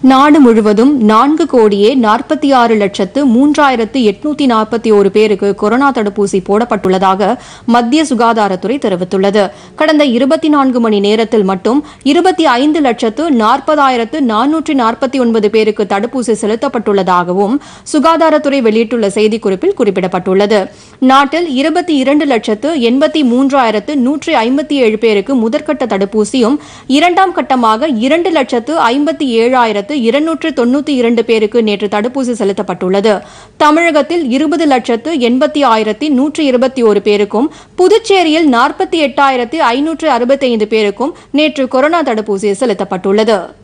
நாடு முழுவதும் நான்கு கோடியே நாற்பத்தி ஆறு லட்சத்து மூன்றாயிரத்து எட்நூத்தி நாற்பத்தி ஒரு பேருக்கு கொரோனா தடுப்பூசி போடப்பட்டுள்ளதாக மத்திய சுகாதாரத்துறை தெரிவித்துள்ளது கடந்த இருபத்தி நான்கு மணி நேரத்தில் மட்டும் இருபத்தி ஐந்து லட்சத்து நாற்பதாயிரத்து நானூற்றி நாற்பத்தி ஒன்பது பேருக்கு தடுப்பூசி செலுத்தப்பட்டுள்ளதாகவும் சுகாதாரத்துறை வெளியிட்டுள்ள செய்திக்குறிப்பில் குறிப்பிடப்பட்டுள்ளது நாட்டில் இருபத்தி இரண்டு லட்சத்து எண்பத்தி மூன்றாயிரத்து நூற்றி ஐம்பத்தி ஏழு பேருக்கு முதற்கட்ட தடுப்பூசியும் இரண்டாம் கட்டமாக இரண்டு லட்சத்து ஐம்பத்தி ஏழாயிரத்து இருநூற்று தொண்ணூத்தி இரண்டு பேருக்கு நேற்று தடுப்பூசி செலுத்தப்பட்டுள்ளது தமிழகத்தில் இருபது லட்சத்து எண்பத்தி ஆயிரத்தி நூற்றி இருபத்தி ஒரு பேருக்கும் புதுச்சேரியில் நாற்பத்தி எட்டாயிரத்தி ஐநூற்று அறுபத்தைந்து பேருக்கும் நேற்று கொரோனா தடுப்பூசி செலுத்தப்பட்டுள்ளது